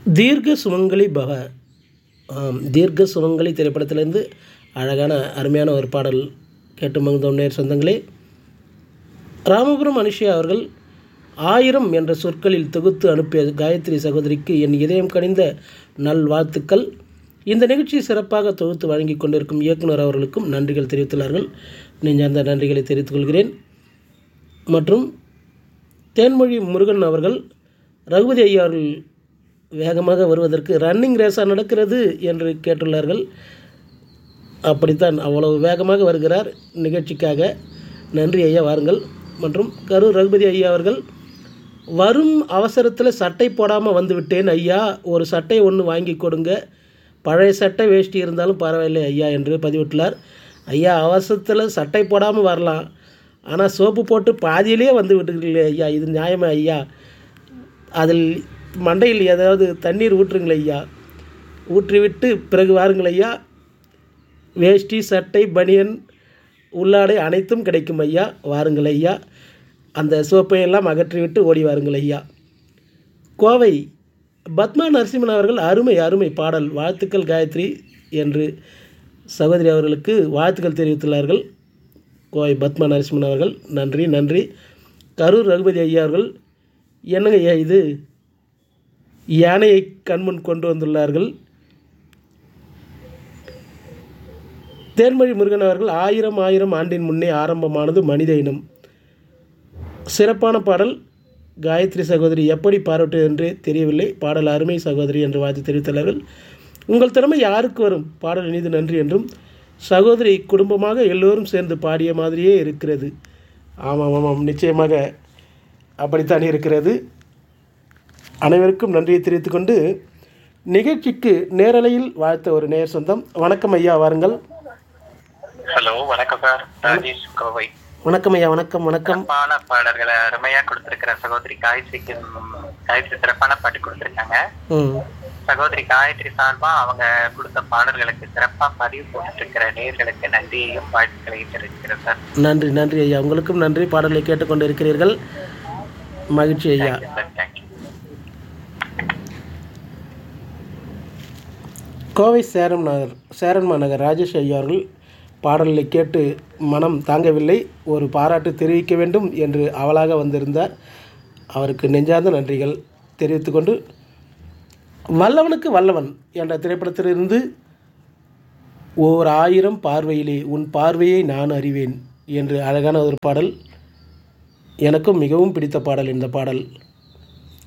தீர்க்க சுமங்கலி பவ ஆம் தீர்க்க சுமங்கலி திரைப்படத்திலேருந்து அழகான அருமையான ஒரு பாடல் கேட்டு மகிழ்ந்தோம் நேர் சொந்தங்களே ராமபுரம் அனுஷியா அவர்கள் ஆயிரம் என்ற சொற்களில் தொகுத்து அனுப்பிய காயத்ரி சகோதரிக்கு என் இதயம் கனிந்த நல்வாழ்த்துக்கள் இந்த நிகழ்ச்சியை சிறப்பாக தொகுத்து வழங்கி கொண்டிருக்கும் இயக்குனர் அவர்களுக்கும் நன்றிகள் தெரிவித்துள்ளார்கள் நெஞ்சார்ந்த நன்றிகளை தெரிவித்துக் கொள்கிறேன் மற்றும் தேன்மொழி முருகன் அவர்கள் ரகுபதி ஐயா அவர்கள் வேகமாக வருவதற்கு ரன்னிங் ரேஸாக நடக்கிறது என்று கேட்டுள்ளார்கள் அப்படித்தான் அவ்வளவு வேகமாக வருகிறார் நிகழ்ச்சிக்காக நன்றி ஐயா வாருங்கள் மற்றும் கரூர் ரகுபதி ஐயா அவர்கள் வரும் அவசரத்தில் சட்டை போடாமல் வந்து விட்டேன் ஐயா ஒரு சட்டை ஒன்று வாங்கி கொடுங்க பழைய சட்டை வேஷ்டி இருந்தாலும் பரவாயில்லை ஐயா என்று பதிவிட்டுள்ளார் ஐயா அவசரத்தில் சட்டை போடாமல் வரலாம் ஆனால் சோப்பு போட்டு பாதியிலே வந்து விட்டுருக்கீங்களே ஐயா இது நியாயமா ஐயா அதில் மண்டையில் ஏதாவது தண்ணீர் ஊற்றுங்களே ஐயா ஊற்றிவிட்டு பிறகு வாருங்கள் ஐயா வேஷ்டி சட்டை பனியன் உள்ளாடை அனைத்தும் கிடைக்கும் ஐயா வாருங்கள் ஐயா அந்த சோப்பை எல்லாம் அகற்றிவிட்டு ஓடி வாருங்கள் ஐயா கோவை பத்மா நரசிம்மன் அவர்கள் அருமை அருமை பாடல் வாழ்த்துக்கள் காயத்ரி என்று சகோதரி அவர்களுக்கு வாழ்த்துக்கள் தெரிவித்துள்ளார்கள் கோவை பத்மா நரசிம்மன் அவர்கள் நன்றி நன்றி கரூர் ரகுபதி ஐயா அவர்கள் என்னங்க ஐயா இது யானையை கண்முன் கொண்டு வந்துள்ளார்கள் தேன்மொழி முருகன் அவர்கள் ஆயிரம் ஆயிரம் ஆண்டின் முன்னே ஆரம்பமானது மனித இனம் சிறப்பான பாடல் காயத்ரி சகோதரி எப்படி பாராட்டு என்று தெரியவில்லை பாடல் அருமை சகோதரி என்று வாழ்த்து தெரிவித்துள்ளார்கள் உங்கள் திறமை யாருக்கு வரும் பாடல் இனிது நன்றி என்றும் சகோதரி குடும்பமாக எல்லோரும் சேர்ந்து பாடிய மாதிரியே இருக்கிறது ஆமாம் ஆமாம் நிச்சயமாக அப்படித்தான் இருக்கிறது அனைவருக்கும் நன்றியை தெரிவித்துக்கொண்டு நிகழ்ச்சிக்கு நேரலையில் வாழ்த்த ஒரு நேர் சொந்தம் வணக்கம் ஐயா வாருங்கள் ஹலோ வணக்கம் சார் ராஜேஷ் கோவை வணக்கம் ஐயா வணக்கம் வணக்கம் சிறப்பான பாடல்களை அருமையா கொடுத்திருக்கிற சகோதரி காயத்ரிக்கு ம், காயத்ரி சிறப்பான பாட்டு கொடுத்திருக்காங்க ம் சகோதரி காயத்ரி சார்பா அவங்க கொடுத்த பாடல்களுக்கு சிறப்பா பதிவு போட்டுட்டு இருக்கிற நேர்களுக்கு நன்றியையும் வாழ்த்துக்களையும் தெரிவிக்கிறேன் சார் நன்றி நன்றி ஐயா உங்களுக்கும் நன்றி பாடலை கேட்டுக்கொண்டு இருக்கிறீர்கள் மகிழ்ச்சி ஐயா சார் தேங்க்யூ கோவை சேரம் நகர் சேரன்மா நகர் ராஜேஷ் ஐயா அவர்கள் பாடலை கேட்டு மனம் தாங்கவில்லை ஒரு பாராட்டு தெரிவிக்க வேண்டும் என்று அவளாக வந்திருந்தார் அவருக்கு நெஞ்சார்ந்த நன்றிகள் தெரிவித்துக்கொண்டு வல்லவனுக்கு வல்லவன் என்ற திரைப்படத்திலிருந்து ஓர் ஆயிரம் பார்வையிலே உன் பார்வையை நான் அறிவேன் என்று அழகான ஒரு பாடல் எனக்கும் மிகவும் பிடித்த பாடல் இந்த பாடல்